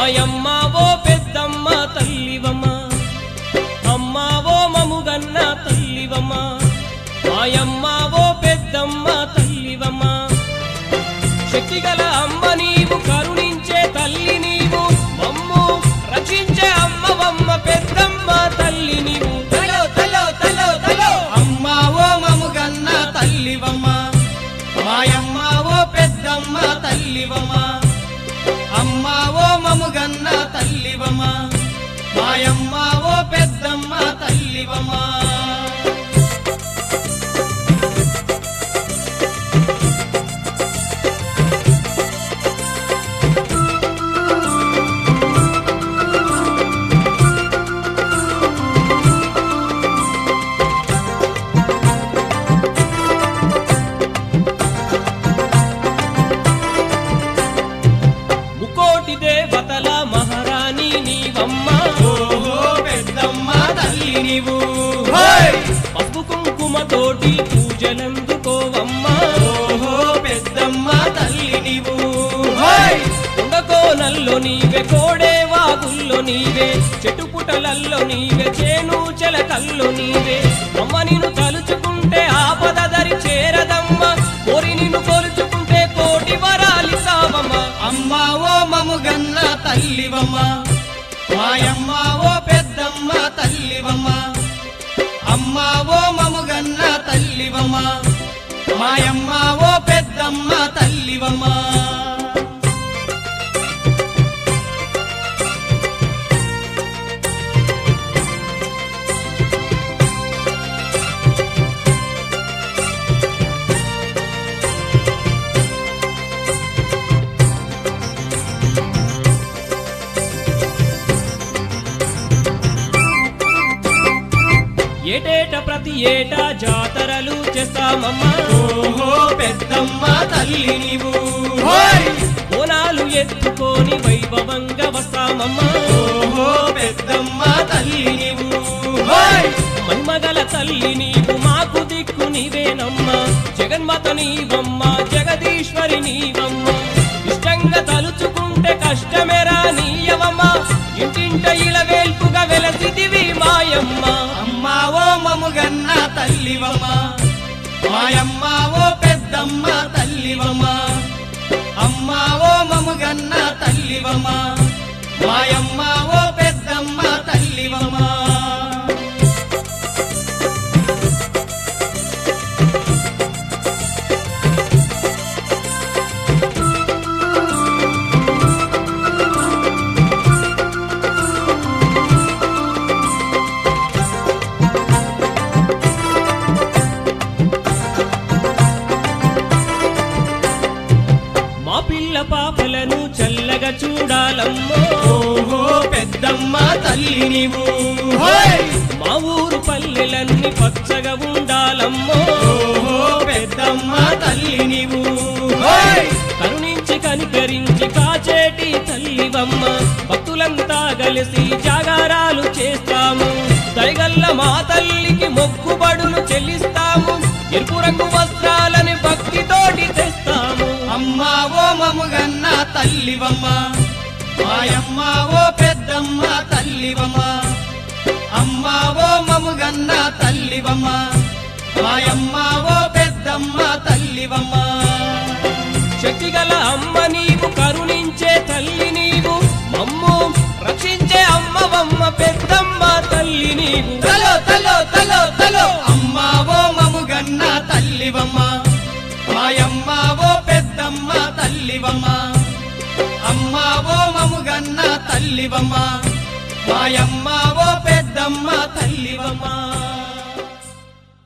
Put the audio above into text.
మాయమ్మ ఓ పెద్దమ్మ తల్లివమ్మ అమ్మ ఓ మముగన్న తల్లివమ్మ మాయమ్మ ఓ పెద్దమ్మ తల్లివమ్మ శక్తిగల అమ్మ నీవు కరుణించే తల్లి నీవు మమ్ము రక్షించే అమ్మవమ్మ పెద్దమ్మ తల్లి నీవు తలో తలో తలో తలో అమ్మ ఓ మముగన్న తల్లివమ్మ మాయమ్మ ఓ పెద్దమ్మ తల్లివమ్మ అమ్మ ఓ మముగన్న తల్లివమ్మ మాయమ్మ ఓ పెద్దమ్మ తల్లివమ్మ ముకోటి దేవతల మహారాణి నీవమ్మ ఓహో పెద్దమ్మ తల్లి నీవు హోయ్! పసుపు కుంకుమతోటి పూజలందుకోవమ్మ ఓహో పెద్దమ్మ తల్లి నీవు హోయ్! ఉండకోనల్లో నీవే కోడే వాగుల్లో నీవే చెట్టు పుటలల్లో నీవే చేను చెలకల్లో నీవే అమ్మ నిన్ను తలుచుకుంటే ఆపద దరి చేరదమ్మ కోరి నిన్ను కొలుచుకుంటే కోటి వరాలిస్తావమ్మ అమ్మ ఓ మముగన్న తల్లివమ్మ మాయమ్మ ఓ పెద్దమ్మ తల్లివమ్మ అమ్మ ఓ మముగన్న తల్లివమ్మ మాయమ్మ ఓ పెద్దమ్మ తల్లివమ్మ ఏటేట ప్రతి ఏటా జాతరలు చేస్తామమ్మా ఓహో పెద్దమ్మ తల్లి నీవు హోయ్! బోనాలు ఎత్తుకొని వైభవంగా వస్తామమ్మా ఓహో పెద్దమ్మ తల్లి నీవు హోయ్! మన్మగల తల్లి నీవు మాకు దిక్కు నీవేనమ్మా జగన్మాత నీవమ్మ జగదీశ్వరి నీవమ్మ ఇష్టంగా తలుచుకుంటే కష్టమేరా నీయవమ్మ ఇంటింట ఇలవేల్పుగా వెలసిదివి మాయమ్మ అమ్మ ఓ మముగన్న తల్లివమ్మ మాయమ్మ ఓ పెద్దమ్మ తల్లివమ్మ అమ్మ ఓ మముగన్న తల్లివమ్మ మాయమ్మ ఓ పెద్దమ్మ తల్లివమ్మ మా పిల్ల పాపలను చల్లగా చూడాలమ్మో ఓహో పెద్దమ్మ తల్లి నీవు హోయ్! మా ఊరు పల్లెలన్నీ పచ్చగా ఉండాలమ్మో ఓహో పెద్దమ్మ తల్లి నీవు హోయ్! కరుణించి కనికరించి కాచేటి తల్లివమ్మ భక్తులంతా కలిసి జాగారాలు చేస్తాము దయగల్ల మా తల్లికి మొక్కుబడులు చెల్లిస్తాము ఎరుపు రంగు వస్త్రాలని భక్తితోటి తెస్తాము అమ్మ ఓ మముగన్న తల్లివమ్మ మాయమ్మ ఓ పెద్దమ్మ తల్లివమ్మ అమ్మ ఓ మముగన్న తల్లివమ్మ మాయమ్మ ఓ పెద్దమ్మ తల్లివమ్మ శక్తిగల అమ్మ నీవు కరుణించే తల్లి నీవు మమ్ము రక్షించే అమ్మవమ్మ పెద్దమ్మ తల్లి నీవు తలో తలో తలో తలో అమ్మ ఓ మముగన్న తల్లివమ్మ మాయమ్మ ఓ పెద్దమ్మ తల్లివమ్మ అమ్మ ఓ మముగన్న తల్లివమ్మ మాయమ్మ ఓ పెద్దమ్మ తల్లివమ్మ